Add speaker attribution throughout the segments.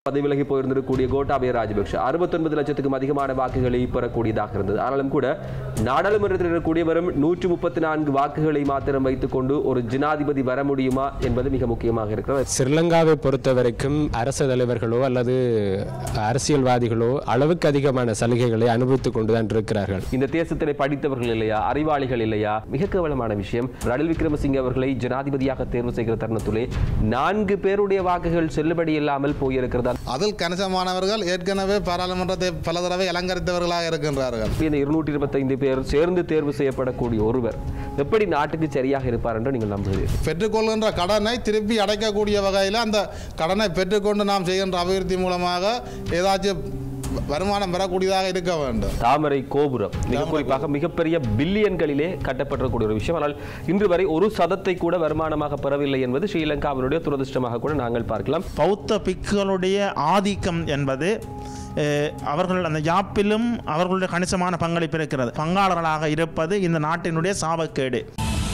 Speaker 1: பதவி விலகி போயிருந்திருக்கக்கூடிய கோட்டாபய ராஜபக்ஷ அறுபத்தொன்பது லட்சத்துக்கும் அதிகமான வாக்குகளை பெறக்கூடியதாக இருந்தது ஆனாலும் கூட நாடாளுமன்றத்தில் இருக்கக்கூடிய வெறும் நூற்று முப்பத்தி நான்கு வாக்குகளை மாத்திரம் வைத்துக் கொண்டு ஒரு ஜனாதிபதி வர முடியுமா என்பது மிக முக்கியமாக இருக்கிறது
Speaker 2: ஸ்ரீலங்காவை பொறுத்த வரைக்கும் அரசு தலைவர்களோ அல்லது அரசியல்வாதிகளோ அளவுக்கு அதிகமான சலுகைகளை அனுபவித்துக் கொண்டுதான் இருக்கிறார்கள்
Speaker 1: இந்த தேசத்திலே படித்தவர்கள் இல்லையா அறிவாளிகள் இல்லையா மிக கேவலமான விஷயம் ரணில் விக்ரமசிங்கே அவர்களை ஜனாதிபதியாக தேர்வு செய்கிற தருணத்திலே நான்கு பேருடைய வாக்குகள் செல்லுபடி இல்லாமல் போயிருக்கிறதா
Speaker 3: அதில் கணிசமானவர்கள் ஏற்கனவே பாராளுமன்றத்தை பல தடவை அலங்கரித்தவர்களாக இருக்கின்றார்கள்
Speaker 1: இந்த இருநூற்றி இருபத்தைந்து பேர் சேர்ந்து தேர்வு செய்யப்படக்கூடிய ஒருவர் எப்படி நாட்டுக்கு சரியாக இருப்பார் என்று நீங்கள் நம்புகிறீர்கள்
Speaker 3: பெற்றுக்கொள்கின்ற கடனை திருப்பி அடைக்கக்கூடிய வகையில் அந்த கடனை பெற்றுக்கொண்டு நாம் செய்கின்ற அபிவிருத்தி மூலமாக ஏதாச்சும் வருமானம் பெறக்கூடியதாக இருக்க வேண்டும்
Speaker 1: தாமரை கோபுரம் மிக குறிப்பாக மிகப்பெரிய பில்லியன்களிலே கட்டப்பட்டிருக்கக்கூடிய ஒரு விஷயம் ஆனால் இன்று வரை ஒரு சதத்தை கூட வருமானமாக பெறவில்லை என்பது ஸ்ரீலங்காவினுடைய துரதிருஷ்டமாக கூட நாங்கள் பார்க்கலாம்
Speaker 4: பௌத்த பிக்குகளுடைய ஆதிக்கம் என்பது அஹ், அவர்கள் அந்த யாப்பிலும் அவர்களுடைய கணிசமான பங்களிப்பு இருக்கிறது பங்காளர்களாக இருப்பது இந்த நாட்டினுடைய சாபக்கேடு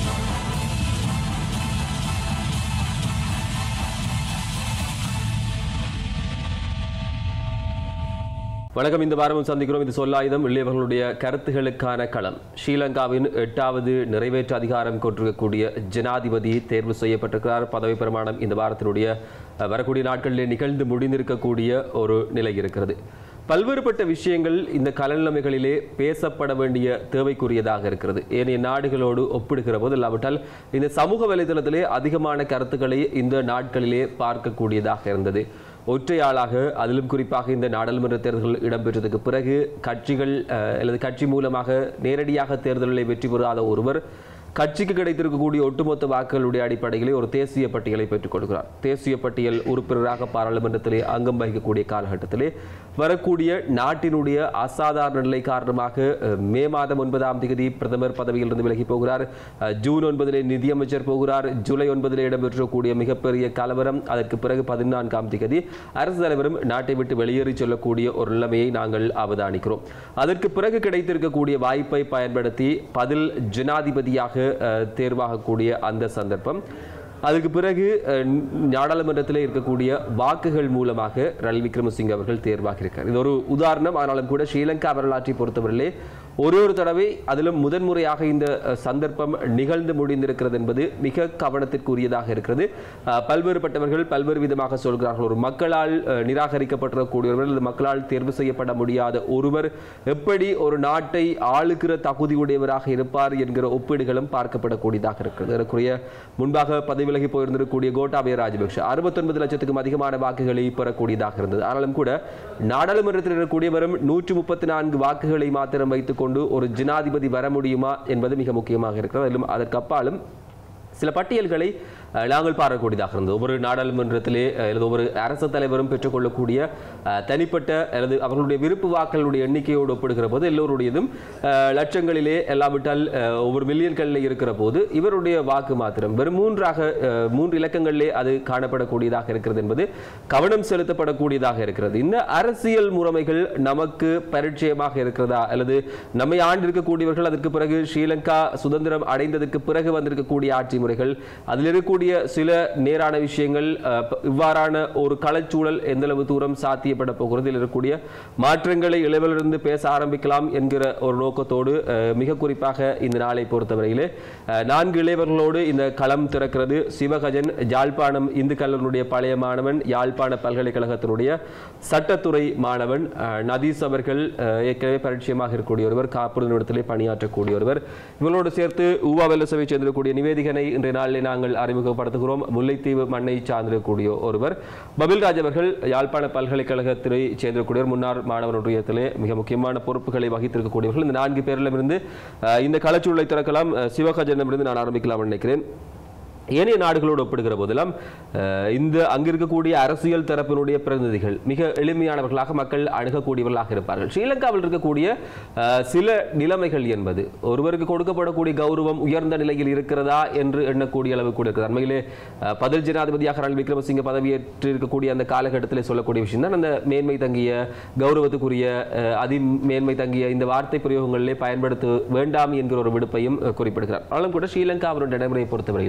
Speaker 1: வணக்கம் இந்த வாரமும் சந்திக்கிறோம் இது சொல்லாயுதம் இளையவர்களுடைய கருத்துகளுக்கான களம் ஸ்ரீலங்காவின் எட்டாவது நிறைவேற்று அதிகாரம் கொண்டிருக்கக்கூடிய ஜனாதிபதி தேர்வு செய்யப்பட்டிருக்கிறார் பதவி பிரமாணம் இந்த வாரத்தினுடைய அஹ், வரக்கூடிய நாட்களிலே நிகழ்ந்து முடிந்திருக்கக்கூடிய ஒரு நிலை இருக்கிறது பல்வேறுபட்ட விஷயங்கள் இந்த கலநிலைமைகளிலே பேசப்பட வேண்டிய தேவைக்குரியதாக இருக்கிறது ஏனைய நாடுகளோடு ஒப்பிடுகிற போது இல்லாவிட்டால் இந்த சமூக வலைதளத்திலே அதிகமான கருத்துக்களை இந்த நாட்களிலே பார்க்கக்கூடியதாக இருந்தது ஒற்றையாளாக அதிலும் குறிப்பாக இந்த நாடாளுமன்ற தேர்தல்கள் இடம்பெற்றதுக்கு பிறகு கட்சிகள் அஹ், அல்லது கட்சி மூலமாக நேரடியாக தேர்தலில் வெற்றி பெறாத ஒருவர் கட்சிக்கு கிடைத்திருக்கக்கூடிய ஒட்டுமொத்த வாக்குகளுடைய அடிப்படையிலே ஒரு தேசிய பட்டியலை பெற்றுக் கொடுக்கிறார் தேசிய பட்டியல் உறுப்பினராக பாராளுமன்றத்திலே அங்கம் வகிக்கக்கூடிய காலகட்டத்திலே வரக்கூடிய நாட்டினுடைய அசாதாரண நிலை காரணமாக அஹ், மே மாதம் ஒன்பதாம் தேதி பிரதமர் பதவியிலிருந்து விலகி போகிறார் அஹ், ஜூன் ஒன்பதிலே நிதியமைச்சர் போகிறார் ஜூலை ஒன்பதிலே இடம்பெற்றக்கூடிய மிகப்பெரிய கலவரம் அதற்கு பிறகு பதினான்காம் தேதி அரசு தலைவரும் நாட்டை விட்டு வெளியேறி செல்லக்கூடிய ஒரு நிலைமையை நாங்கள் அவதானிக்கிறோம் அதற்கு பிறகு கிடைத்திருக்கக்கூடிய வாய்ப்பை பயன்படுத்தி பதில் ஜனாதிபதியாக அஹ், தேர்வாகக்கூடிய அந்த சந்தர்ப்பம் அதுக்கு பிறகு அஹ், நாடாளுமன்றத்தில் இருக்கக்கூடிய வாக்குகள் மூலமாக ரணில் விக்ரமசிங்க அவர்கள் தேர்வாக இருக்கார் இது ஒரு உதாரணம் ஆனாலும் கூட ஸ்ரீலங்கா வரலாற்றை பொறுத்தவரையிலே ஒரு ஒரு தடவை அதிலும் முதன்முறையாக இந்த அஹ், சந்தர்ப்பம் நிகழ்ந்து முடிந்திருக்கிறது என்பது மிக கவனத்திற்குரியதாக இருக்கிறது அஹ், பல்வேறுபட்டவர்கள் பல்வேறு விதமாக சொல்கிறார்கள் ஒரு மக்களால் அஹ், நிராகரிக்கப்பட்டிருக்கக்கூடியவர்கள் அல்லது மக்களால் தேர்வு செய்யப்பட முடியாத ஒருவர் எப்படி ஒரு நாட்டை ஆளுகிற தகுதியுடையவராக இருப்பார் என்கிற ஒப்பீடுகளும் பார்க்கப்படக்கூடியதாக இருக்கிறது ஏறக்குறைய முன்பாக பதவி விலகி போயிருந்திருக்கக்கூடிய கோட்டாபய ராஜபக்ஷ அறுபத்தொன்பது லட்சத்துக்கும் அதிகமான வாக்குகளை பெறக்கூடியதாக இருந்தது ஆனாலும் கூட நாடாளுமன்றத்தில் இருக்கக்கூடிய வெறும் நூற்று முப்பத்தி நான்கு வாக்குகளை மாத்திரம் வைத்துக் கொண்டு ஒரு ஜனாதிபதி வர முடியுமா என்பது மிக முக்கியமாக இருக்கிறது அதிலும் அதற்கு அப்பாலும் சில பட்டியல்களை அஹ், நாங்கள் பார்க்கக்கூடியதாக இருந்தது ஒவ்வொரு நாடாளுமன்றத்திலே அஹ், அல்லது ஒவ்வொரு அரசு தலைவரும் பெற்றுக்கொள்ளக்கூடிய அஹ், தனிப்பட்ட அல்லது அவர்களுடைய விருப்பு வாக்களுடைய எண்ணிக்கையோடு ஒப்பிடுகிற போது எல்லோருடையதும் அஹ், லட்சங்களிலே எல்லாவிட்டால் அஹ், ஒவ்வொரு மில்லியன்களில் இருக்கிற போது இவருடைய வாக்கு மாத்திரம் வெறும் மூன்றாக அஹ், மூன்று இலக்கங்களிலே அது காணப்படக்கூடியதாக இருக்கிறது என்பது கவனம் செலுத்தப்படக்கூடியதாக இருக்கிறது இந்த அரசியல் முறைமைகள் நமக்கு பரிச்சயமாக இருக்கிறதா அல்லது நம்மை ஆண்டிருக்கக்கூடியவர்கள் அதற்கு பிறகு ஸ்ரீலங்கா சுதந்திரம் அடைந்ததற்கு பிறகு வந்திருக்கக்கூடிய ஆட்சி முறைகள் அதில் இருக்கக்கூடிய சில நேரான விஷயங்கள் அஹ், ப- இவ்வாறான ஒரு களச்சூழல் எந்த அளவு தூரம் சாத்தியப்பட போகிறது இதில் இருக்கக்கூடிய மாற்றங்களை இளவிலிருந்து பேச ஆரம்பிக்கலாம் என்கிற ஒரு நோக்கத்தோடு அஹ், மிக குறிப்பாக இந்த நாளை பொறுத்தவரையிலே அஹ், நான்கு இளைவர்களோடு இந்த களம் திறக்கிறது சிவகஜன் யாழ்ப்பாணம் இந்து கல்லூரியுடைய பழைய மாணவன் யாழ்ப்பாண பல்கலைக்கழகத்தினுடைய சட்டத்துறை மாணவன் அஹ், நதீஸ் அவர்கள் அஹ், ஏற்கனவே பரிச்சயமாக இருக்கக்கூடிய ஒருவர் காப்புறுதி நிறுவனத்திலே பணியாற்றக்கூடிய ஒருவர் இவர்களோடு சேர்த்து ஊவா வெல்லசவை சேர்ந்திருக்கக்கூடிய நிவேதிகனை இன்றைய நாளில் நாங்கள் அறிமுகப்படுத்துகிறோம் முல்லைத்தீவு மண்ணை சார்ந்திருக்கக்கூடிய ஒருவர் பபில்ராஜ் அவர்கள் யாழ்ப்பாண பல்கலைக்கழகத்திலே சேர்ந்திருக்கக்கூடியவர் முன்னாள் மாணவர் ஒன்றியத்திலே மிக முக்கியமான பொறுப்புகளை வகித்திருக்கக்கூடியவர்கள் இந்த நான்கு பேரிடமிருந்து அஹ், இந்த களச்சூழலை திறக்கலாம் அஹ், சிவகஜனிடமிருந்து நான் ஆரம்பிக்கலாம் நினைக்கிறேன் ஏனைய நாடுகளோடு ஒப்பிடுகிற போதெல்லாம் அஹ், இந்த அங்கு இருக்கக்கூடிய அரசியல் தரப்பினுடைய பிரதிநிதிகள் மிக எளிமையானவர்களாக மக்கள் அணுகக்கூடியவர்களாக இருப்பார்கள் ஸ்ரீலங்காவில் இருக்கக்கூடிய அஹ், சில நிலைமைகள் என்பது ஒருவருக்கு கொடுக்கப்படக்கூடிய கௌரவம் உயர்ந்த நிலையில் இருக்கிறதா என்று எண்ணக்கூடிய அளவு கூட இருக்கிறது அண்மையிலே அஹ், பதில் ஜனாதிபதியாக ரணில் விக்ரமசிங்க பதவியேற்று இருக்கக்கூடிய அந்த காலகட்டத்தில் சொல்லக்கூடிய விஷயம் தான் அந்த மேன்மை தங்கிய கௌரவத்துக்குரிய அஹ், அதி மேன்மை தங்கிய இந்த வார்த்தை பிரயோகங்களிலே பயன்படுத்த வேண்டாம் என்கிற ஒரு விடுப்பையும் அஹ், குறிப்பிடுகிறார் ஆனாலும் கூட ஸ்ரீலங்காவினுடைய நடைமுறையை பொறுத்தவரையிலே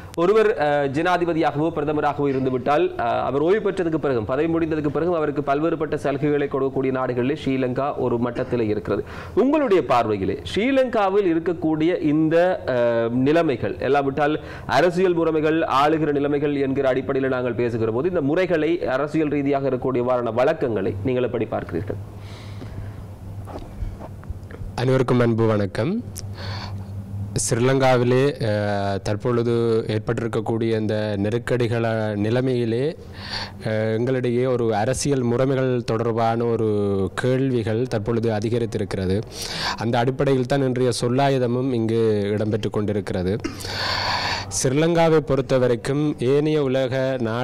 Speaker 1: ஒருவர் அஹ், ஜனாதிபதியாகவோ பிரதமராகவோ இருந்துவிட்டால் அஹ், அவர் ஓய்வு பெற்றதுக்கு பிறகும் பதவி முடிந்ததுக்கு பிறகும் அவருக்கு பல்வேறுபட்ட சலுகைகளை கொடுக்கக்கூடிய நாடுகளில் ஸ்ரீலங்கா ஒரு மட்டத்தில் இருக்கிறது உங்களுடைய பார்வையிலே ஸ்ரீலங்காவில் இருக்கக்கூடிய இந்த அஹ், நிலைமைகள் எல்லாவிட்டால் அரசியல் முறைமைகள் ஆளுகிற நிலைமைகள் என்கிற அடிப்படையில் நாங்கள் பேசுகிற போது இந்த முறைகளை அரசியல் ரீதியாக இருக்கக்கூடியவாறான வழக்கங்களை நீங்கள் எப்படி பார்க்கிறீர்கள்
Speaker 2: அனைவருக்கும் அன்பு வணக்கம் ஸ்ரீலங்காவிலே அஹ், தற்பொழுது ஏற்பட்டிருக்கக்கூடிய இந்த நெருக்கடிகள நிலைமையிலே அஹ், எங்களிடையே ஒரு அரசியல் முறைமைகள் தொடர்பான ஒரு கேள்விகள் தற்பொழுது அதிகரித்திருக்கிறது அந்த அடிப்படையில் தான் இன்றைய சொல்லாயுதமும் இங்கு இடம்பெற்று கொண்டிருக்கிறது ஸ்ரீலங்காவை பொறுத்த வரைக்கும் ஏனைய உலக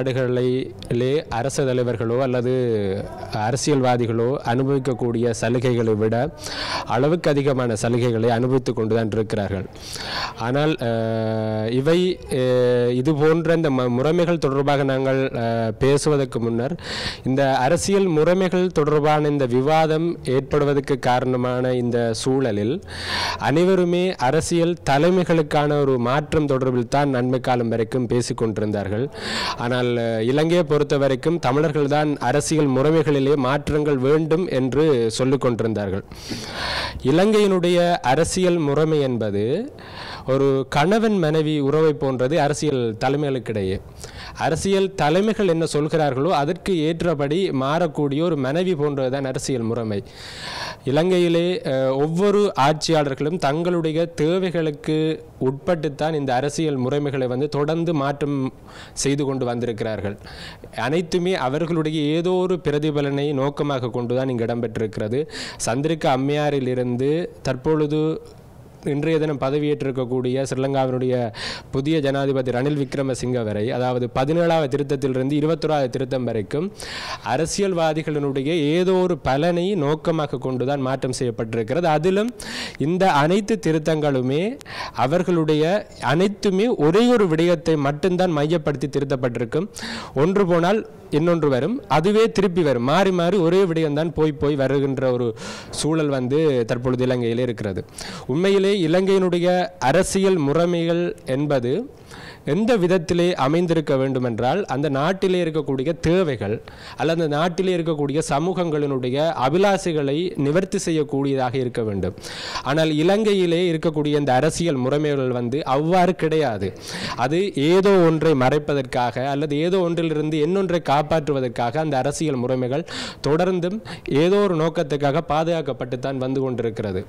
Speaker 2: நாடுகளிலே அரசு தலைவர்களோ அல்லது அரசியல்வாதிகளோ அனுபவிக்கக்கூடிய சலுகைகளை விட அளவுக்கு அதிகமான சலுகைகளை அனுபவித்து கொண்டு தான் இருக்கிறார்கள் ஆனால் அஹ், இவை அஹ், இது போன்ற இந்த ம- முறைமைகள் தொடர்பாக நாங்கள் அஹ், பேசுவதற்கு முன்னர் இந்த அரசியல் முறைமைகள் தொடர்பான இந்த விவாதம் ஏற்படுவதற்கு காரணமான இந்த சூழலில் அனைவருமே அரசியல் தலைமைகளுக்கான ஒரு மாற்றம் தொடர்பில் தான் நன்மை காலம் வரைக்கும் பேசிக் கொண்டிருந்தார்கள் ஆனால் அஹ், இலங்கையை பொறுத்த வரைக்கும் தமிழர்கள் தான் அரசியல் முறைமைகளிலே மாற்றங்கள் வேண்டும் என்று சொல்லிக் கொண்டிருந்தார்கள் இலங்கையினுடைய அரசியல் முறைமை என்பது ஒரு கணவன் மனைவி உறவை போன்றது அரசியல் தலைமைகளுக்கிடையே அரசியல் தலைமைகள் என்ன சொல்கிறார்களோ அதற்கு ஏற்றபடி மாறக்கூடிய ஒரு மனைவி போன்றதுதான் அரசியல் முறைமை இலங்கையிலே அஹ், ஒவ்வொரு ஆட்சியாளர்களும் தங்களுடைய தேவைகளுக்கு உட்பட்டுத்தான் இந்த அரசியல் முறைமைகளை வந்து தொடர்ந்து மாற்றம் செய்து கொண்டு வந்திருக்கிறார்கள் அனைத்துமே அவர்களுடைய ஏதோ ஒரு பிரதிபலனை நோக்கமாக கொண்டுதான் இங்கு இடம்பெற்றிருக்கிறது சந்திரிகா அம்மையாரிலிருந்து தற்பொழுது இன்றைய தினம் பதவியேற்றிருக்கக்கூடிய ஸ்ரீலங்காவினுடைய புதிய ஜனாதிபதி ரணில் விக்ரமசிங்க வரை அதாவது பதினேழாவது திருத்தத்திலிருந்து இருபத்தொராவது திருத்தம் வரைக்கும் அரசியல்வாதிகளினுடைய ஏதோ ஒரு பலனை நோக்கமாக கொண்டுதான் மாற்றம் செய்யப்பட்டிருக்கிறது அதிலும் இந்த அனைத்து திருத்தங்களுமே அவர்களுடைய அனைத்துமே ஒரே ஒரு விடயத்தை மட்டும்தான் மையப்படுத்தி திருத்தப்பட்டிருக்கும் ஒன்று போனால் இன்னொன்று வரும் அதுவே திருப்பி வரும் மாறி மாறி ஒரே விடயம்தான் போய் போய் வருகின்ற ஒரு சூழல் வந்து தற்பொழுது இலங்கையிலே இருக்கிறது உண்மையிலே இலங்கையினுடைய அரசியல் முறைமைகள் என்பது எந்த விதத்திலே அமைந்திருக்க வேண்டுமென்றால் அந்த நாட்டிலே இருக்கக்கூடிய தேவைகள் அல்லது அந்த நாட்டிலே இருக்கக்கூடிய சமூகங்களினுடைய அபிலாசைகளை நிவர்த்தி செய்யக்கூடியதாக இருக்க வேண்டும் ஆனால் இலங்கையிலே இருக்கக்கூடிய இந்த அரசியல் முறைமைகள் வந்து அவ்வாறு கிடையாது அது ஏதோ ஒன்றை மறைப்பதற்காக அல்லது ஏதோ ஒன்றிலிருந்து இன்னொன்றை காப்பாற்றுவதற்காக அந்த அரசியல் முறைமைகள் தொடர்ந்தும் ஏதோ ஒரு நோக்கத்துக்காக பாதுகாக்கப்பட்டு தான் வந்து கொண்டிருக்கிறது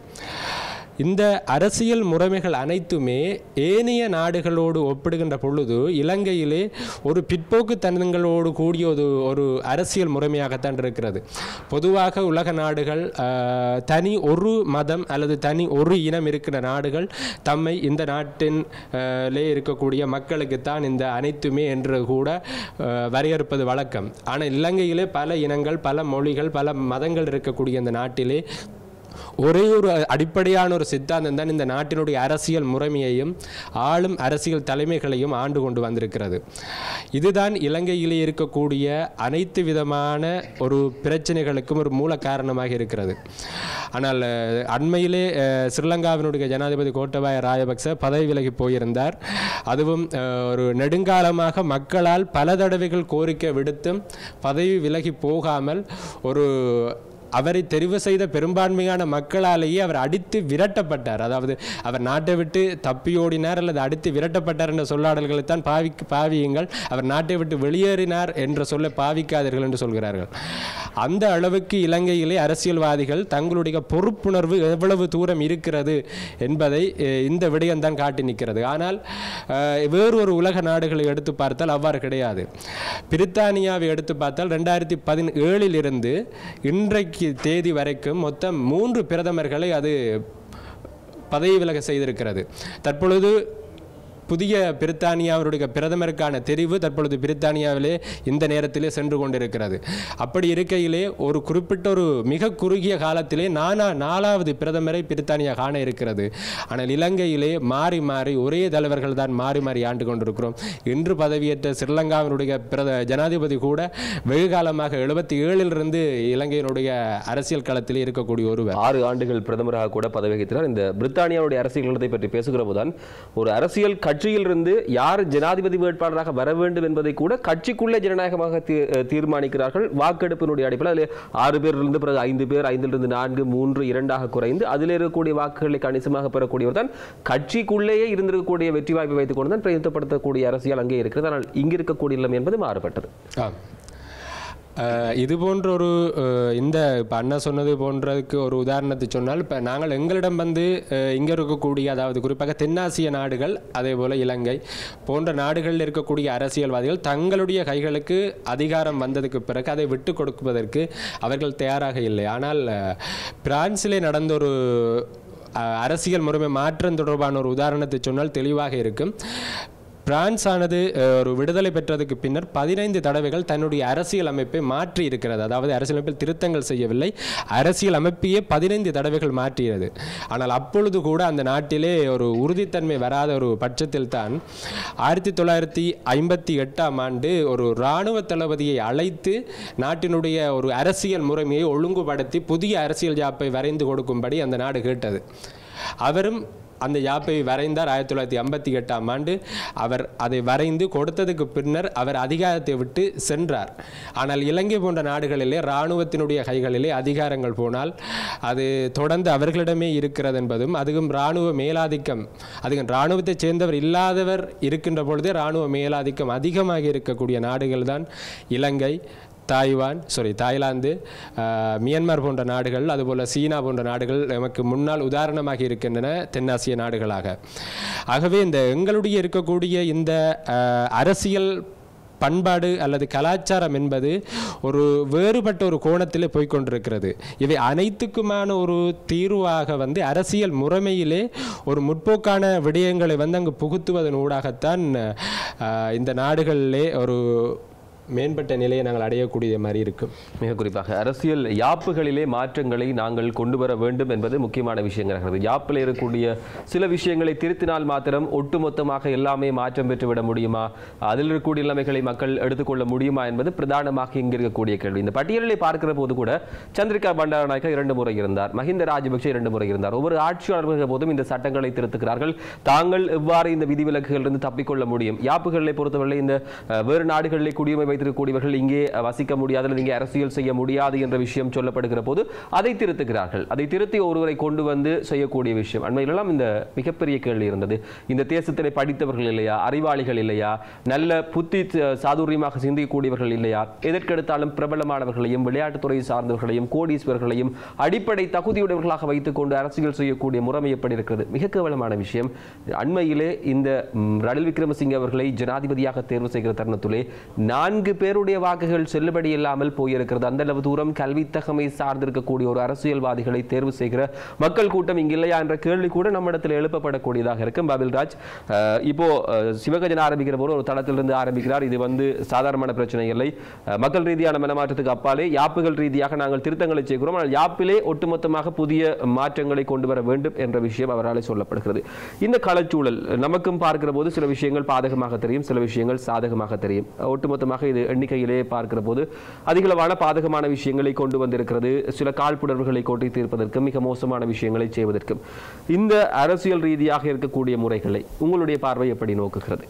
Speaker 2: இந்த அரசியல் முறைமைகள் அனைத்துமே ஏனைய நாடுகளோடு ஒப்பிடுகின்ற பொழுது இலங்கையிலே ஒரு பிற்போக்குத்தனங்களோடு கூடிய ஒரு ஒரு அரசியல் முறைமையாகத்தான் இருக்கிறது பொதுவாக உலக நாடுகள் ஆஹ், தனி ஒரு மதம் அல்லது தனி ஒரு இனம் இருக்கிற நாடுகள் தம்மை இந்த நாட்டின் ஆஹ், லே இருக்கக்கூடிய மக்களுக்குத்தான் இந்த அனைத்துமே என்று கூட ஆஹ், வரையறுப்பது வழக்கம் ஆனால் இலங்கையிலே பல இனங்கள் பல மொழிகள் பல மதங்கள் இருக்கக்கூடிய இந்த நாட்டிலே ஒரே ஒரு அடிப்படையான ஒரு சித்தாந்தம் தான் இந்த நாட்டினுடைய அரசியல் முறைமையையும் ஆளும் அரசியல் தலைமைகளையும் ஆண்டு கொண்டு வந்திருக்கிறது இதுதான் இலங்கையிலே இருக்கக்கூடிய அனைத்து விதமான ஒரு பிரச்சனைகளுக்கும் ஒரு மூல காரணமாக இருக்கிறது ஆனால் அஹ், அண்மையிலே அஹ், ஸ்ரீலங்காவினுடைய ஜனாதிபதி கோட்டபாய ராஜபக்ச பதவி விலகி போயிருந்தார் அதுவும் அஹ், ஒரு நெடுங்காலமாக மக்களால் பல தடவைகள் கோரிக்கை விடுத்தும் பதவி விலகி போகாமல் ஒரு அவரை தெரிவு செய்த பெரும்பான்மையான மக்களாலேயே அவர் அடித்து விரட்டப்பட்டார் அதாவது அவர் நாட்டை விட்டு தப்பியோடினார் அல்லது அடித்து விரட்டப்பட்டார் என்ற சொல்லாடல்களை தான் பாவி பாவியுங்கள் அவர் நாட்டை விட்டு வெளியேறினார் என்ற சொல்ல பாவிக்காதீர்கள் என்று சொல்கிறார்கள் அந்த அளவுக்கு இலங்கையிலே அரசியல்வாதிகள் தங்களுடைய பொறுப்புணர்வு எவ்வளவு தூரம் இருக்கிறது என்பதை அஹ், இந்த விடயம்தான் காட்டி நிற்கிறது ஆனால் அஹ், வேறு ஒரு உலக நாடுகளை எடுத்து பார்த்தால் அவ்வாறு கிடையாது பிரித்தானியாவை எடுத்து பார்த்தால் ரெண்டாயிரத்தி பதினேழில் இருந்து இன்றைக்கு தேதி வரைக்கும் மொத்தம் மூன்று பிரதமர்களை அது பதவி விலக செய்திருக்கிறது தற்பொழுது புதிய பிரித்தானியாவுடைய பிரதமருக்கான தெரிவு தற்பொழுது பிரித்தானியாவிலே இந்த நேரத்திலே சென்று கொண்டிருக்கிறது அப்படி இருக்கையிலே ஒரு குறிப்பிட்ட ஒரு மிக குறுகிய காலத்திலே நானா நாலாவது பிரதமரை பிரித்தானியா காண இருக்கிறது ஆனால் இலங்கையிலே மாறி மாறி ஒரே தலைவர்கள் தான் மாறி மாறி ஆண்டு கொண்டிருக்கிறோம் இன்று பதவியேற்ற ஸ்ரீலங்காவினுடைய பிரத ஜனாதிபதி கூட வெகு காலமாக எழுபத்தி ஏழிலிருந்து இலங்கையினுடைய அரசியல் களத்திலே இருக்கக்கூடிய ஒருவர்
Speaker 1: ஆறு ஆண்டுகள் பிரதமராக கூட பதவி வகித்தார் இந்த பிரித்தானியாவுடைய அரசியல் களத்தை பற்றி பேசுகிற போதுதான் ஒரு அரசியல் கட்சி கட்சியிலிருந்து யார் ஜனாதிபதி வேட்பாளராக வர வேண்டும் என்பதை கூட கட்சிக்குள்ளே ஜனநாயகமாக தீ- அஹ் தீர்மானிக்கிறார்கள் வாக்கெடுப்பினுடைய அடிப்படையில் அதில் ஆறு பேரிலிருந்து பிறகு ஐந்து பேர் ஐந்திலிருந்து நான்கு மூன்று இரண்டாக குறைந்து அதில் இருக்கக்கூடிய வாக்குகளை கணிசமாக பெறக்கூடியவர் தான் கட்சிக்குள்ளேயே இருந்திருக்கக்கூடிய வெற்றி வாய்ப்பை வைத்துக் கொண்டு தான் பிரதிநிதித்துவப்படுத்தக்கூடிய அரசியல் அங்கே இருக்கிறது ஆனால் இங்கு இருக்கக்கூடிய நிலைமை என்பது மாறுபட்டது
Speaker 2: ஆ அஹ் இது போன்ற ஒரு அஹ், இந்த இப்போ அண்ணா சொன்னது போன்றதுக்கு ஒரு உதாரணத்தை சொன்னால் இப்போ நாங்கள் எங்களிடம் வந்து அஹ், இங்கே இருக்கக்கூடிய அதாவது குறிப்பாக தென்னாசிய நாடுகள் அதே போல் இலங்கை போன்ற நாடுகளில் இருக்கக்கூடிய அரசியல்வாதிகள் தங்களுடைய கைகளுக்கு அதிகாரம் வந்ததுக்கு பிறகு அதை விட்டு கொடுப்பதற்கு அவர்கள் தயாராக இல்லை ஆனால் அஹ், பிரான்சிலே நடந்த ஒரு அஹ், அரசியல் முறைமை மாற்றம் தொடர்பான ஒரு உதாரணத்தை சொன்னால் தெளிவாக இருக்கும் பிரான்ஸ் ஆனது அஹ், ஒரு விடுதலை பெற்றதுக்கு பின்னர் பதினைந்து தடவைகள் தன்னுடைய அரசியல் அமைப்பை மாற்றி இருக்கிறது அதாவது அரசியல் அமைப்பில் திருத்தங்கள் செய்யவில்லை அரசியல் அமைப்பையே பதினைந்து தடவைகள் மாற்றியது ஆனால் அப்பொழுது கூட அந்த நாட்டிலே ஒரு உறுதித்தன்மை வராத ஒரு பட்சத்தில் தான் ஆயிரத்தி தொள்ளாயிரத்தி ஐம்பத்தி எட்டாம் ஆண்டு ஒரு இராணுவ தளபதியை அழைத்து நாட்டினுடைய ஒரு அரசியல் முறைமையை ஒழுங்குபடுத்தி புதிய அரசியல் ஜாப்பை வரைந்து கொடுக்கும்படி அந்த நாடு கேட்டது அவரும் அந்த யாப்பை வரைந்தார் ஆயிரத்தி தொள்ளாயிரத்தி ஐம்பத்தி எட்டாம் ஆண்டு அவர் அதை வரைந்து கொடுத்ததுக்கு பின்னர் அவர் அதிகாரத்தை விட்டு சென்றார் ஆனால் இலங்கை போன்ற நாடுகளிலே இராணுவத்தினுடைய கைகளிலே அதிகாரங்கள் போனால் அது தொடர்ந்து அவர்களிடமே இருக்கிறது என்பதும் அதுவும் இராணுவ மேலாதிக்கம் அதுவும் இராணுவத்தைச் சேர்ந்தவர் இல்லாதவர் இருக்கின்ற பொழுதே இராணுவ மேலாதிக்கம் அதிகமாக இருக்கக்கூடிய நாடுகள் தான் இலங்கை தாய்வான் சாரி தாய்லாந்து ஆஹ், மியான்மர் போன்ற நாடுகள் அதுபோல் சீனா போன்ற நாடுகள் நமக்கு முன்னால் உதாரணமாக இருக்கின்றன தென்னாசிய நாடுகளாக ஆகவே இந்த எங்களுடைய இருக்கக்கூடிய இந்த ஆஹ், அரசியல் பண்பாடு அல்லது கலாச்சாரம் என்பது ஒரு வேறுபட்ட ஒரு கோணத்தில் போய்க்கொண்டிருக்கிறது இவை அனைத்துக்குமான ஒரு தீர்வாக வந்து அரசியல் முறைமையிலே ஒரு முற்போக்கான விடயங்களை வந்து அங்கு புகுத்துவதன் ஊடாகத்தான் ஆஹ், இந்த நாடுகளிலே ஒரு மேம்பட்ட நிலையை நாங்கள் அடையக்கூடிய மாதிரி இருக்கும்
Speaker 1: மிக குறிப்பாக அரசியல் யாப்புகளிலே மாற்றங்களை நாங்கள் கொண்டு வர வேண்டும் என்பது முக்கியமான விஷயங்கிறது யாப்பில் இருக்கக்கூடிய சில விஷயங்களை திருத்தினால் மாத்திரம் ஒட்டுமொத்தமாக எல்லாமே மாற்றம் பெற்றுவிட முடியுமா அதில் இருக்கக்கூடிய நிலைமைகளை மக்கள் எடுத்துக்கொள்ள முடியுமா என்பது பிரதானமாக இங்கு இருக்கக்கூடிய கேள்வி இந்த பட்டியலை பார்க்கிற போது கூட சந்திரிகா பண்டாரநாயக்கா இரண்டு முறை இருந்தார் மஹிந்த ராஜபக்ஷ இரண்டு முறை இருந்தார் ஒவ்வொரு ஆட்சியாளர்கள் போதும் இந்த சட்டங்களை திருத்துகிறார்கள் தாங்கள் எவ்வாறு இந்த விதிவிலக்குகளிலிருந்து தப்பிக்கொள்ள முடியும் யாப்புகளை பொறுத்தவரை இந்த அஹ், வேறு நாடுகளிலே குடியுரிமை வைத்திருக்கக்கூடியவர்கள் இங்கே அஹ், வசிக்க முடியாது அல்லது இங்கே அரசியல் செய்ய முடியாது என்ற விஷயம் சொல்லப்படுகிற போது அதை திருத்துகிறார்கள் அதை திருத்தி ஒருவரை கொண்டு வந்து செய்யக்கூடிய விஷயம் அண்மையிலெல்லாம் இந்த மிகப்பெரிய கேள்வி இருந்தது இந்த தேசத்திலே படித்தவர்கள் இல்லையா அறிவாளிகள் இல்லையா நல்ல புத்தி ச- சாதுரியமாக சிந்திக்கக்கூடியவர்கள் இல்லையா எதற்கெடுத்தாலும் பிரபலமானவர்களையும் விளையாட்டுத்துறை சார்ந்தவர்களையும் கோடீஸ்வரர்களையும் அடிப்படை தகுதியுடையவர்களாக வைத்துக்கொண்டு அரசியல் செய்யக்கூடிய முறைமை எப்படி இருக்கிறது மிக கேவலமான விஷயம் அண்மையிலே இந்த ம், ரணில் விக்ரமசிங்க அவர்களை ஜனாதிபதியாக தேர்வு செய்கிற தருணத்திலே நான்கு பேருடைய வாக்குகள் செல்லுபடி இல்லாமல் போயிருக்கிறது அந்த அளவு தூரம் கல்வித்தகமை சார்ந்திருக்கக்கூடிய ஒரு அரசியல்வாதிகளை தேர்வு செய்கிற மக்கள் கூட்டம் இங்கு இல்லையா என்ற கேள்வி கூட நம்மிடத்தில் எழுப்பப்படக்கூடியதாக இருக்கும் பாபில்ராஜ் அஹ், இப்போ அஹ், சிவகஜன் ஆரம்பிக்கிற போது ஒரு தளத்திலிருந்து ஆரம்பிக்கிறார் இது வந்து சாதாரணமான பிரச்சனை இல்லை அஹ், மக்கள் ரீதியான மனமாற்றத்துக்கு அப்பாலே யாப்புகள் ரீதியாக நாங்கள் திருத்தங்களை செய்கிறோம் ஆனால் யாப்பிலே ஒட்டுமொத்தமாக புதிய மாற்றங்களை கொண்டு வர வேண்டும் என்ற விஷயம் அவரால் சொல்லப்படுகிறது இந்த களச்சூழல் நமக்கும் பார்க்கிற போது சில விஷயங்கள் பாதகமாக தெரியும் சில விஷயங்கள் சாதகமாக தெரியும் ஒட்டுமொத்தமாக இது எண்ணிக்கையிலே பார்க்கிற போது அதிகளவான பாதகமான விஷயங்களை கொண்டு வந்திருக்கிறது சில காழ்ப்புணர்வுகளை கொட்டி தீர்ப்பதற்கும் மிக மோசமான விஷயங்களை செய்வதற்கும் இந்த அரசியல் ரீதியாக இருக்கக்கூடிய முறைகளை உங்களுடைய பார்வை எப்படி நோக்குகிறது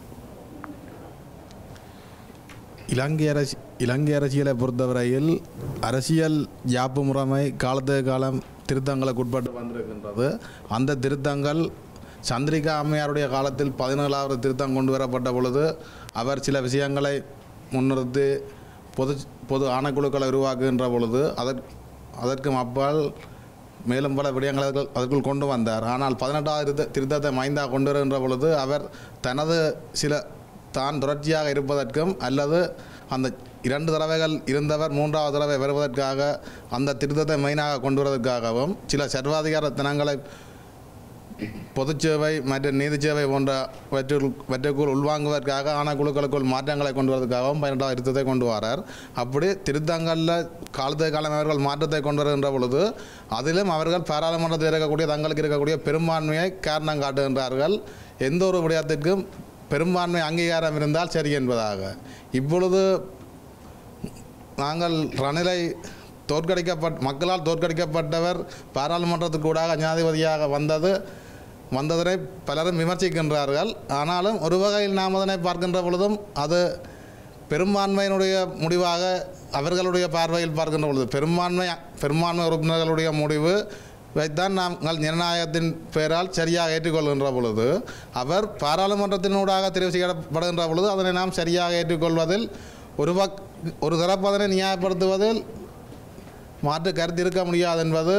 Speaker 3: இலங்கை அரசி இலங்கை அரசியலை பொறுத்தவரையில் அரசியல் யாப்பு முறைமை காலத்துக்கு காலம் திருத்தங்களுக்கு உட்பட்டு வந்திருக்கின்றது அந்த திருத்தங்கள் சந்திரிகா அம்மையாருடைய காலத்தில் பதினேழாவது திருத்தம் கொண்டு வரப்பட்ட பொழுது அவர் சில விஷயங்களை முன்னிறுத்தி பொது பொது ஆணைக்குழுக்களை உருவாக்குகின்ற பொழுது அதற்கு அதற்கும் அப்பால் மேலும் பல விடயங்களை அதற்குள் அதற்குள் கொண்டு வந்தார் ஆனால் பதினெட்டாவது திருத்த திருத்தத்தை மைந்தா கொண்டு வருகின்ற பொழுது அவர் தனது சில தான் தொடர்ச்சியாக இருப்பதற்கும் அல்லது அந்த இரண்டு தடவைகள் இருந்தவர் மூன்றாவது தடவை வருவதற்காக அந்த திருத்தத்தை மெயினாக கொண்டு வருவதற்காகவும் சில சர்வாதிகார தினங்களை பொதுச்சேவை மற்றும் நீதி சேவை போன்றவற்றுள் வற்றுக்குள் உள்வாங்குவதற்காக ஆணைக்குழுக்களுக்குள் மாற்றங்களை கொண்டு வருவதற்காகவும் பதினெட்டாவது திருத்தத்தை கொண்டு வரார் அப்படி திருத்தங்களில் காலத்தை காலம் அவர்கள் மாற்றத்தை கொண்டு வருகின்ற பொழுது அதிலும் அவர்கள் பாராளுமன்றத்தில் இருக்கக்கூடிய தங்களுக்கு இருக்கக்கூடிய பெரும்பான்மையை காரணம் காட்டுகின்றார்கள் எந்த ஒரு விடயத்திற்கும் பெரும்பான்மை அங்கீகாரம் இருந்தால் சரி என்பதாக இப்பொழுது நாங்கள் ரணிலை தோற்கடிக்கப்பட் மக்களால் தோற்கடிக்கப்பட்டவர் பாராளுமன்றத்துக்கு ஊடாக ஜனாதிபதியாக வந்தது வந்ததனை பலரும் விமர்சிக்கின்றார்கள் ஆனாலும் ஒரு வகையில் நாம் அதனை பார்க்கின்ற பொழுதும் அது பெரும்பான்மையினுடைய முடிவாக அவர்களுடைய பார்வையில் பார்க்கின்ற பொழுது பெரும்பான்மை பெரும்பான்மை உறுப்பினர்களுடைய முடிவு வைத்தான் நாங்கள் ஜனநாயகத்தின் பெயரால் சரியாக ஏற்றுக்கொள்கின்ற பொழுது அவர் பாராளுமன்றத்தினூடாக தெரிவு செய்யப்படுகின்ற பொழுது அதனை நாம் சரியாக ஏற்றுக்கொள்வதில் ஒரு பக் ஒரு தரப்பு அதனை நியாயப்படுத்துவதில் மாற்று கருத்து இருக்க முடியாது என்பது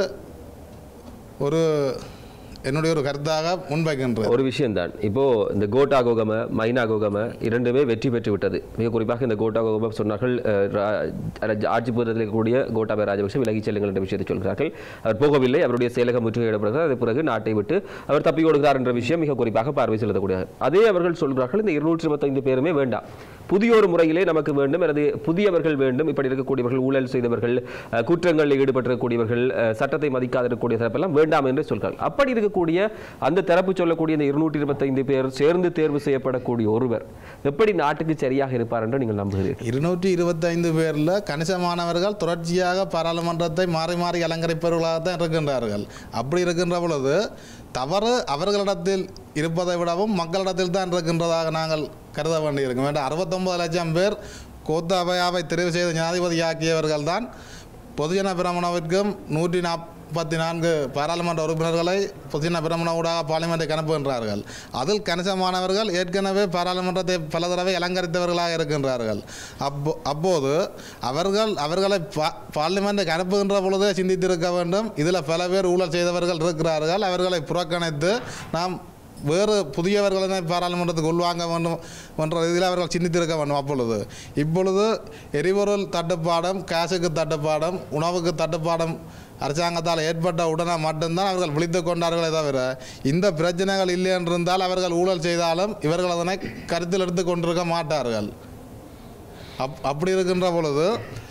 Speaker 3: ஒரு என்னுடைய ஒரு கருத்தாக முன்வைக்கின்றது
Speaker 1: ஒரு விஷயம்தான் இப்போ இந்த கோட்டா கோகம மைனா கோகம இரண்டுமே வெற்றி பெற்று விட்டது மிக குறிப்பாக இந்த கோட்டா கோகம சொன்னார்கள் அஹ், ரா- ரா- ஆட்சி பீடத்தில் இருக்கக்கூடிய கோட்டாபய ராஜபக்ஷ விலகி செல்லுங்கள் என்ற விஷயத்தை சொல்கிறார்கள் அவர் போகவில்லை அவருடைய செயலகம் முற்றுகையிடப்படுகிறார் அதன் பிறகு நாட்டை விட்டு அவர் தப்பி ஓடுகிறார் என்ற விஷயம் மிக குறிப்பாக பார்வை செலுத்தக்கூடிய அதே அவர்கள் சொல்கிறார்கள் இந்த இருநூற்றி இருபத்தைந்து பேருமே வேண்டாம் புதிய ஒரு முறையிலே நமக்கு வேண்டும் அல்லது புதியவர்கள் வேண்டும் இப்படி இருக்கக்கூடியவர்கள் ஊழல் செய்தவர்கள் அஹ், குற்றங்களில் ஈடுபட்டிருக்கக்கூடியவர்கள் அஹ், சட்டத்தை மதிக்காதிருக்கக்கூடிய தரப்பெல்லாம் வேண்டாம் என்று சொல்கிறார்கள் அப்படி இருக்கக்கூடிய அந்த தரப்பு சொல்லக்கூடிய இந்த இருநூற்றி இருபத்தைந்து பேர் சேர்ந்து தேர்வு செய்யப்படக்கூடிய ஒருவர் எப்படி நாட்டுக்கு சரியாக இருப்பார் என்று நீங்கள் நம்புகிறீர்கள்
Speaker 3: இருநூற்றி இருபத்தைந்து பேரில் கணிசமானவர்கள் தொடர்ச்சியாக பாராளுமன்றத்தை மாறி மாறி அலங்கரிப்பவர்களாக தான் இருக்கின்றார்கள் அப்படி இருக்கின்ற பொழுது தவறு அவர்களிடத்தில் இருப்பதை விடவும் மக்களிடத்தில் தான் இருக்கின்றதாக நாங்கள் கருத வேண்டியிருக்கும் வேண்டாம் அறுபத்தொன்பது லட்சம் பேர் கோத்தாபயாவை தெரிவு செய்து ஜனாதிபதியாக்கியவர்கள் தான் பொதுஜன பிரமணவிற்கும் நூற்றி நாற்பத்தி நான்கு பாராளுமன்ற உறுப்பினர்களை பொதுஜன பிரமண ஊடாக பார்லிமெண்ட்டுக்கு அனுப்புகின்றார்கள் அதில் கணிசமானவர்கள் ஏற்கனவே பாராளுமன்றத்தை பல தடவை அலங்கரித்தவர்களாக இருக்கின்றார்கள் அப்போ அப்போது அவர்கள் அவர்களை பா பார்லிமெண்ட்டுக்கு அனுப்புகின்ற பொழுதே சிந்தித்திருக்க வேண்டும் இதில் பல பேர் ஊழல் செய்தவர்கள் இருக்கிறார்கள் அவர்களை புறக்கணித்து நாம் வேறு புதியவர்களை பாராளுமன்றத்துக்கு உள்வாங்க வேண்டும் என்ற இதில் அவர்கள் சிந்தித்திருக்க வேண்டும் அப்பொழுது இப்பொழுது எரிபொருள் தட்டுப்பாடும் கேஸுக்கு தட்டுப்பாடும் உணவுக்கு தட்டுப்பாடும் அரசாங்கத்தால் ஏற்பட்ட உடனே மட்டும்தான் அவர்கள் விழித்து கொண்டார்களே தவிர இந்த பிரச்சனைகள் இல்லை என்றிருந்தால் அவர்கள் ஊழல் செய்தாலும் இவர்கள் அதனை கருத்தில் எடுத்து கொண்டிருக்க மாட்டார்கள் அப் அப்படி இருக்கின்ற பொழுது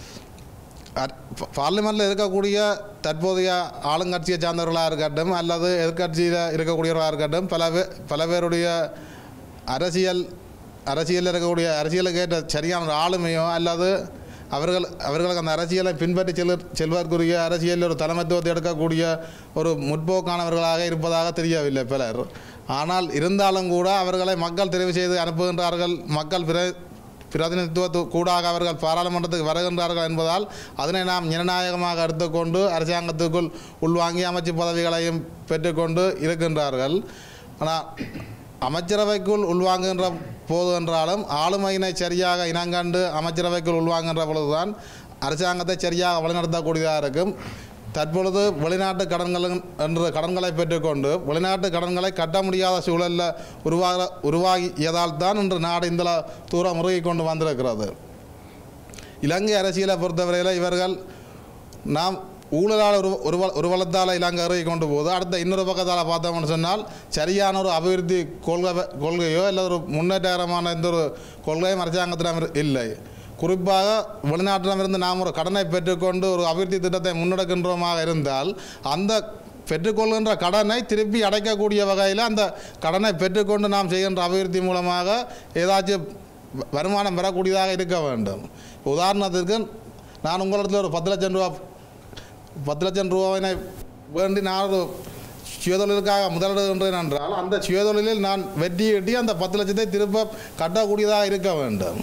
Speaker 3: பார்லிமெண்ட்டில் இருக்கக்கூடிய தற்போதைய ஆளுங்கட்சியை சார்ந்தவர்களாக இருக்கட்டும் அல்லது எதிர்க்கட்சியில் இருக்கக்கூடியவர்களாக இருக்கட்டும் பல பேர் பல பேருடைய அரசியல் அரசியலில் இருக்கக்கூடிய அரசியலுக்கு ஏற்ற சரியான ஒரு ஆளுமையோ அல்லது அவர்கள் அவர்களுக்கு அந்த அரசியலை பின்பற்றி செல் செல்வதற்குரிய அரசியலில் ஒரு தலைமைத்துவத்தை எடுக்கக்கூடிய ஒரு முற்போக்கானவர்களாக இருப்பதாக தெரியவில்லை பலர் ஆனால் இருந்தாலும் கூட அவர்களை மக்கள் தெரிவு செய்து அனுப்புகின்றார்கள் மக்கள் பிற பிரதிநிதித்துவ கூடாக அவர்கள் பாராளுமன்றத்துக்கு வருகின்றார்கள் என்பதால் அதனை நாம் ஜனநாயகமாக எடுத்துக்கொண்டு அரசாங்கத்துக்குள் உள்வாங்கி அமைச்சு பதவிகளையும் பெற்றுக்கொண்டு இருக்கின்றார்கள் ஆனால் அமைச்சரவைக்குள் உள்வாங்குகின்ற போது என்றாலும் ஆளுமையினை சரியாக இனங்கண்டு அமைச்சரவைக்குள் உள்வாங்குகின்ற பொழுதுதான் அரசாங்கத்தை சரியாக வழிநடத்தக்கூடியதாக இருக்கும் தற்பொழுது வெளிநாட்டு கடன்கள் என்று கடன்களை பெற்றுக்கொண்டு வெளிநாட்டு கடன்களை கட்ட முடியாத சூழலில் உருவாக உருவாகியதால் தான் இன்று நாடு இந்த தூரம் முறுகி கொண்டு வந்திருக்கிறது இலங்கை அரசியலை பொறுத்தவரையில் இவர்கள் நாம் ஊழலால் ஒரு ஒரு ஒரு வளத்தால் இலங்கை அருகி கொண்டு போகுது அடுத்த இன்னொரு பக்கத்தால் பார்த்தோம்னு சொன்னால் சரியான ஒரு அபிவிருத்தி கொள்கை கொள்கையோ இல்லை ஒரு முன்னேற்றகரமான எந்த ஒரு கொள்கையும் அரசாங்கத்திடம் இல்லை குறிப்பாக வெளிநாட்டிடமிருந்து நாம் ஒரு கடனை பெற்றுக்கொண்டு ஒரு அபிவிருத்தி திட்டத்தை முன்னெடுக்கின்றோமாக இருந்தால் அந்த பெற்றுக்கொள்கின்ற கடனை திருப்பி அடைக்கக்கூடிய வகையில் அந்த கடனை பெற்றுக்கொண்டு நாம் செய்கின்ற அபிவிருத்தி மூலமாக ஏதாச்சும் வ- வருமானம் பெறக்கூடியதாக இருக்க வேண்டும் உதாரணத்திற்கு நான் உங்களிடத்தில் ஒரு பத்து லட்சம் ரூபா பத்து லட்சம் ரூபாவினை வேண்டி நான் ஒரு சுயதொழிலுக்காக முதலிடுகின்றேன் என்றால் அந்த சுயதொழிலில் நான் வெற்றி ஈட்டி அந்த பத்து லட்சத்தை திரும்ப கட்டக்கூடியதாக இருக்க வேண்டும்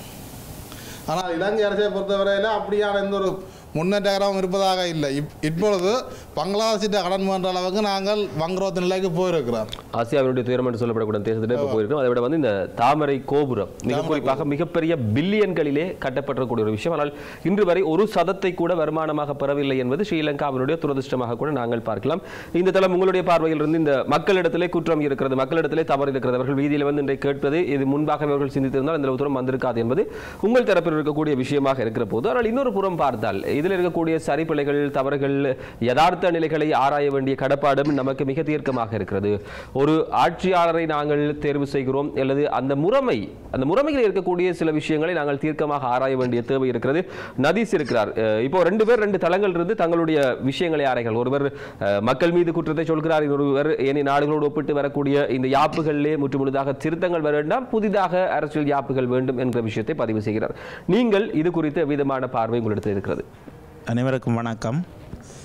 Speaker 3: ஆனால் இலங்கை அரசை பொறுத்தவரையில் அப்படியான எந்த ஒரு முன்னேற்றகரமும் இருப்பதாக இல்லை இப் இப்பொழுது பங்களாதேஷிட்ட கடன் பண்ணுற அளவுக்கு நாங்கள் வங்குரோத்து நிலைக்கு போயிருக்கிறோம்
Speaker 1: ஆசியாவினுடைய துயரம் என்று சொல்லப்படக்கூடிய தேசத்திலே இப்போ போயிருக்கோம் அதை விட வந்து இந்த தாமரை கோபுரம் மிக குறிப்பாக மிகப்பெரிய பில்லியன்களிலே கட்டப்பட்டிருக்கக்கூடிய ஒரு விஷயம் ஆனால் இன்று வரை ஒரு சதத்தை கூட வருமானமாக பெறவில்லை என்பது ஸ்ரீலங்காவினுடைய துரதிருஷ்டமாக கூட நாங்கள் பார்க்கலாம் இந்த தளம் உங்களுடைய பார்வையில் இருந்து இந்த மக்களிடத்திலே குற்றம் இருக்கிறது மக்களிடத்திலே தவறு இருக்கிறது அவர்கள் வீதியில் வந்து இன்றை கேட்பது இது முன்பாக அவர்கள் சிந்தித்திருந்தால் இந்த தூரம் வந்திருக்காது என்பது உங்கள் தரப்பில் இருக்கக்கூடிய விஷயமாக இருக்கிற போது ஆனால் இன்னொரு புறம் பார்த்தால் இதில் இருக்கக்கூடிய சரிப்பிழைகள் தவறுகள் யதார்த்த நிலைகளை ஆராய வேண்டிய கடப்பாடும் நமக்கு மிக தீர்க்கமாக இருக்கிறது ஒரு ஆட்சியாளரை நாங்கள் தேர்வு செய்கிறோம் அல்லது அந்த முறைமை அந்த முறைமையில் இருக்கக்கூடிய சில விஷயங்களை நாங்கள் தீர்க்கமாக ஆராய வேண்டிய தேவை இருக்கிறது நதீஸ் இருக்கிறார் அஹ் இப்போ ரெண்டு பேர் ரெண்டு தளங்கள் இருந்து தங்களுடைய விஷயங்களை ஆராய்கள் ஒருவர் அஹ், மக்கள் மீது குற்றத்தை சொல்கிறார் இன்னொருவர் ஏனைய நாடுகளோடு ஒப்பிட்டு வரக்கூடிய இந்த யாப்புகளிலே முற்றுமுழுதாக திருத்தங்கள் வர வேண்டாம் புதிதாக அரசியல் யாப்புகள் வேண்டும் என்ற விஷயத்தை பதிவு செய்கிறார் நீங்கள் இது குறித்து விதமான பார்வை உங்களிடத்தில் இருக்கிறது
Speaker 4: அனைவருக்கும் வணக்கம்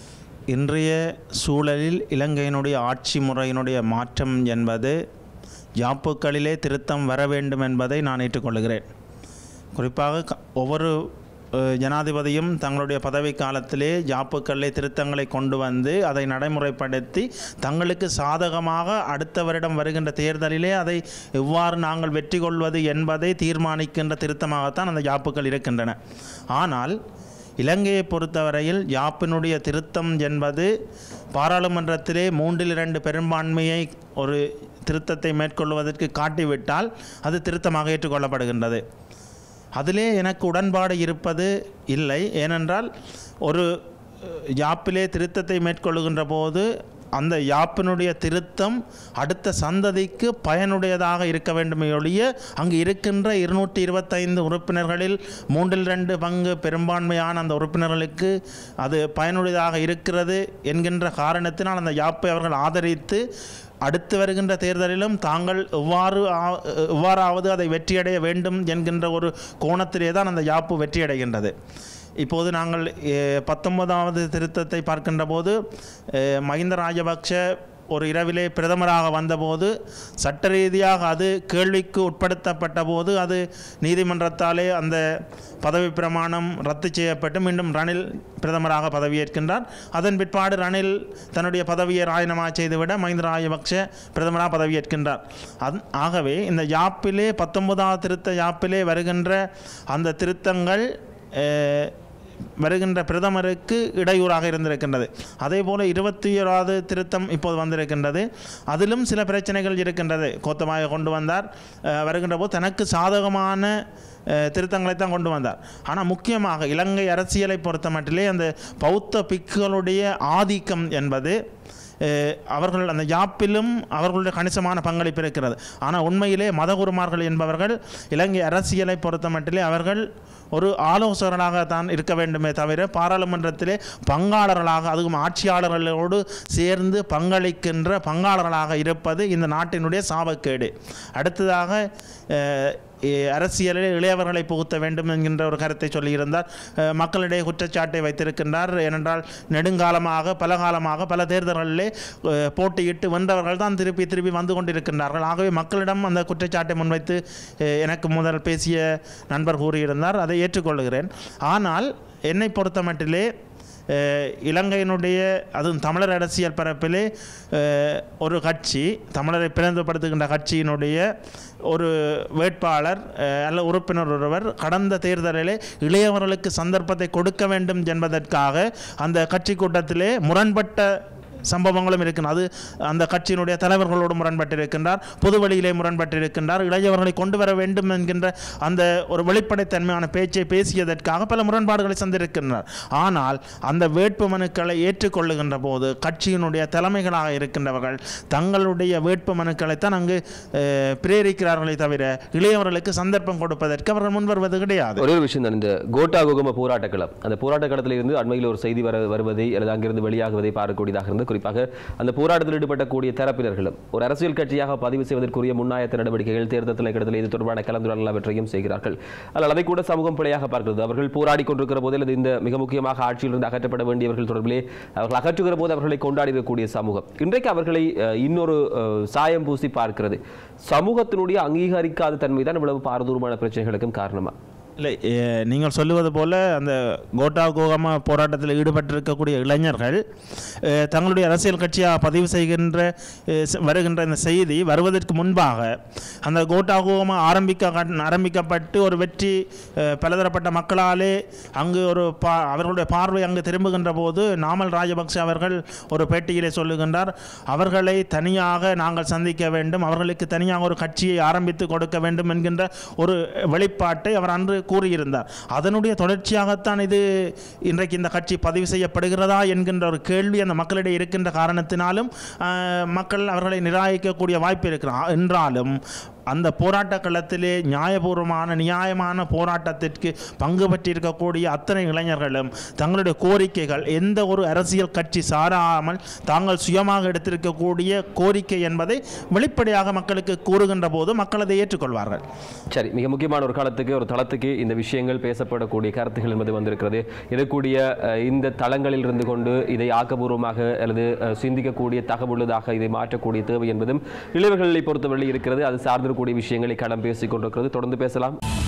Speaker 4: இன்றைய சூழலில் இலங்கையினுடைய ஆட்சி முறையினுடைய மாற்றம் என்பது யாப்புக்களிலே திருத்தம் வர வேண்டும் என்பதை நான் ஏற்றுக்கொள்கிறேன் குறிப்பாக க- ஒவ்வொரு அஹ், ஜனாதிபதியும் தங்களுடைய பதவி காலத்திலே யாப்புக்களிலே திருத்தங்களை கொண்டு வந்து அதை நடைமுறைப்படுத்தி தங்களுக்கு சாதகமாக அடுத்த வருடம் வருகின்ற தேர்தலிலே அதை எவ்வாறு நாங்கள் வெற்றி கொள்வது என்பதை தீர்மானிக்கின்ற திருத்தமாகத்தான் அந்த யாப்புக்கள் இருக்கின்றன ஆனால் இலங்கையை பொறுத்தவரையில் யாப்பினுடைய திருத்தம் என்பது பாராளுமன்றத்திலே மூன்றில் இரண்டு பெரும்பான்மையை ஒரு திருத்தத்தை மேற்கொள்வதற்கு காட்டிவிட்டால் அது திருத்தமாக ஏற்றுக்கொள்ளப்படுகின்றது அதிலே எனக்கு உடன்பாடு இருப்பது இல்லை ஏனென்றால் ஒரு அஹ், யாப்பிலே திருத்தத்தை மேற்கொள்ளுகின்ற போது அந்த யாப்பினுடைய திருத்தம் அடுத்த சந்ததிக்கு பயனுடையதாக இருக்க வேண்டுமே ஒழிய அங்கு இருக்கின்ற இருநூற்றி இருபத்தைந்து உறுப்பினர்களில் மூன்றில் ரெண்டு பங்கு பெரும்பான்மையான அந்த உறுப்பினர்களுக்கு அது பயனுடையதாக இருக்கிறது என்கின்ற காரணத்தினால் அந்த யாப்பை அவர்கள் ஆதரித்து அடுத்து வருகின்ற தேர்தலிலும் தாங்கள் எவ்வாறு ஆ- எவ்வாறாவது அதை வெற்றியடைய வேண்டும் என்கின்ற ஒரு கோணத்திலே தான் அந்த யாப்பு வெற்றியடைகின்றது இப்போது நாங்கள் எ, பத்தொன்பதாவது திருத்தத்தை பார்க்கின்ற போது எ, மஹிந்த ராஜபக்ஷ ஒரு இரவிலே பிரதமராக வந்தபோது சட்ட ரீதியாக அது கேள்விக்கு உட்படுத்தப்பட்ட போது அது நீதிமன்றத்தாலே அந்த பதவி பிரமாணம் ரத்து செய்யப்பட்டு மீண்டும் ரணில் பிரதமராக பதவியேற்கின்றார் அதன் பிற்பாடு ரணில் தன்னுடைய பதவியை ராஜினாமா செய்துவிட மஹிந்த ராஜபக்ஷ பிரதமராக பதவியேற்கின்றார் அத் ஆகவே இந்த யாப்பிலே பத்தொன்பதாவது திருத்த யாப்பிலே வருகின்ற அந்த திருத்தங்கள் அஹ், வருகின்ற பிரதமருக்கு இடையூறாக இருந்திருக்கின்றது அதே போல் இருபத்தி ஓராவது திருத்தம் இப்போது வந்திருக்கின்றது அதிலும் சில பிரச்சனைகள் இருக்கின்றது கோத்தமாக கொண்டு வந்தார் அஹ், வருகின்ற போது தனக்கு சாதகமான அஹ், திருத்தங்களை தான் கொண்டு வந்தார் ஆனால் முக்கியமாக இலங்கை அரசியலை பொறுத்த மட்டிலே அந்த பௌத்த பிக்குகளுடைய ஆதிக்கம் என்பது அஹ், அவர்கள் அந்த யாப்பிலும் அவர்களுடைய கணிசமான பங்களிப்பு இருக்கிறது ஆனால் உண்மையிலே மதகுருமார்கள் என்பவர்கள் இலங்கை அரசியலை பொறுத்த மட்டிலே அவர்கள் ஒரு ஆலோசகர்களாக தான் இருக்க வேண்டுமே தவிர பாராளுமன்றத்திலே பங்காளர்களாக அதுவும் ஆட்சியாளர்களோடு சேர்ந்து பங்களிக்கின்ற பங்காளர்களாக இருப்பது இந்த நாட்டினுடைய சாபக்கேடு அடுத்ததாக அஹ், எ- அரசியலில் இளையவர்களை புகுத்த வேண்டும் என்கின்ற ஒரு கருத்தை சொல்லியிருந்தார் அஹ், மக்களிடையே குற்றச்சாட்டை வைத்திருக்கின்றார் ஏனென்றால் நெடுங்காலமாக பல காலமாக பல தேர்தல்களிலே அஹ், போட்டியிட்டு வென்றவர்கள் தான் திருப்பி திருப்பி வந்து கொண்டிருக்கின்றார்கள் ஆகவே மக்களிடம் அந்த குற்றச்சாட்டை முன்வைத்து அஹ், எனக்கு முதல் பேசிய நண்பர் கூறியிருந்தார் அதை ஏற்றுக்கொள்கிறேன் ஆனால் என்னை பொறுத்த மட்டிலே அஹ், இலங்கையினுடைய அதுவும் தமிழர் அரசியல் பரப்பிலே அஹ், ஒரு கட்சி தமிழரை பிரதிநிதிப்படுத்துகின்ற கட்சியினுடைய ஒரு வேட்பாளர் அஹ், அல்ல உறுப்பினர் ஒருவர் கடந்த தேர்தலிலே இளையவர்களுக்கு சந்தர்ப்பத்தை கொடுக்க வேண்டும் என்பதற்காக அந்த கட்சி கூட்டத்திலே முரண்பட்ட சம்பவங்களும் இருக்கின்றன அது அந்த கட்சியினுடைய தலைவர்களோடு முரண்பட்டிருக்கின்றார் பொது வழியிலே முரண்பட்டிருக்கின்றார் இளையவர்களை கொண்டு வர வேண்டும் என்கின்ற அந்த ஒரு வெளிப்படைத்தன்மையான பேச்சை பேசியதற்காக பல முரண்பாடுகளை சந்திருக்கின்றனர் ஆனால் அந்த வேட்பு மனுக்களை ஏற்றுக்கொள்ளுகின்ற போது கட்சியினுடைய தலைமைகளாக இருக்கின்றவர்கள் தங்களுடைய வேட்பு மனுக்களைத்தான் அங்கு அஹ், பிரேரிக்கிறார்களே தவிர இளையவர்களுக்கு சந்தர்ப்பம் கொடுப்பதற்கு அவர்கள் முன்வருவது கிடையாது
Speaker 1: ஒரே ஒரு விஷயம் தான் இந்த கோட்டா கோகம போராட்ட களம் அந்த போராட்ட களத்தில் இருந்து அண்மையில் ஒரு செய்தி வர வருவதை அல்லது அங்கிருந்து வெளியாகுவதை பார்க்கக்கூடியதாக இருந்து குறிப்பாக அந்த போராட்டத்தில் ஈடுபடக்கூடிய தரப்பினர்களும் ஒரு அரசியல் கட்சியாக பதிவு செய்வதற்குரிய முன்னாயத்த நடவடிக்கைகள் தேர்தல் திணைக்களத்தில் இது தொடர்பான கலந்துரையாடல் அவற்றையும் செய்கிறார்கள் ஆனால் அதை கூட சமூகம் பிழையாக பார்க்கிறது அவர்கள் போராடி கொண்டிருக்கிற போது அல்லது இந்த மிக முக்கியமாக ஆட்சியிலிருந்து அகற்றப்பட வேண்டியவர்கள் தொடர்பிலே அவர்கள் அகற்றுகிற போது அவர்களை கொண்டாடி இருக்கக்கூடிய சமூகம் இன்றைக்கு அவர்களை அஹ், இன்னொரு அஹ், சாயம் பூசி பார்க்கிறது சமூகத்தினுடைய அங்கீகரிக்காத தன்மை தான் இவ்வளவு பாரதூரமான பிரச்சனைகளுக்கும் காரணமா
Speaker 4: இல்லை எ- நீங்கள் சொல்லுவது போல அந்த கோட்டா கோகமா போராட்டத்தில் ஈடுபட்டிருக்கக்கூடிய இளைஞர்கள் எ, தங்களுடைய அரசியல் கட்சியாக பதிவு செய்கின்ற எ, ச- வருகின்ற இந்த செய்தி வருவதற்கு முன்பாக அந்த கோட்டா கோகமா ஆரம்பிக்க ஆரம்பிக்கப்பட்டு ஒரு வெற்றி எ, பலதரப்பட்ட மக்களாலே அங்கு ஒரு பா அவர்களுடைய பார்வை அங்கு திரும்புகின்ற போது நாமல் ராஜபக்ச அவர்கள் ஒரு பேட்டியிலே சொல்லுகின்றார் அவர்களை தனியாக நாங்கள் சந்திக்க வேண்டும் அவர்களுக்கு தனியாக ஒரு கட்சியை ஆரம்பித்து கொடுக்க வேண்டும் என்கின்ற ஒரு வெளிப்பாட்டை அவர் அன்று கூறியிருந்தார் அதனுடைய தொடர்ச்சியாகத்தான் இது இன்றைக்கு இந்த கட்சி பதிவு செய்யப்படுகிறதா என்கின்ற ஒரு கேள்வி அந்த மக்களிடையே இருக்கின்ற காரணத்தினாலும் ஆஹ், மக்கள் அவர்களை நிராகரிக்கக்கூடிய வாய்ப்பு இருக்கிறார் என்றாலும் அந்த போராட்ட களத்திலே நியாயபூர்வமான நியாயமான போராட்டத்திற்கு பங்கு பெற்றிருக்கக்கூடிய அத்தனை இளைஞர்களும் தங்களுடைய கோரிக்கைகள் எந்த ஒரு அரசியல் கட்சி சாராமல் தாங்கள் சுயமாக எடுத்திருக்கக்கூடிய கோரிக்கை என்பதை வெளிப்படையாக மக்களுக்கு கூறுகின்ற போது மக்கள் அதை ஏற்றுக்கொள்வார்கள்
Speaker 1: சரி மிக முக்கியமான ஒரு காலத்துக்கு ஒரு தளத்துக்கு இந்த விஷயங்கள் பேசப்படக்கூடிய கருத்துகள் என்பது வந்திருக்கிறது இருக்கக்கூடிய அஹ், இந்த தளங்களில் இருந்து கொண்டு இதை ஆக்கபூர்வமாக அல்லது அஹ், சிந்திக்கக்கூடிய தகவலுதாக இதை மாற்றக்கூடிய தேவை என்பதும் இளைவர்களை பொறுத்தவரை இருக்கிறது அது சார்ந்திருக்கக்கூடிய விஷயங்களை களம் பேசிக் கொண்டிருக்கிறது தொடர்ந்து பேசலாம்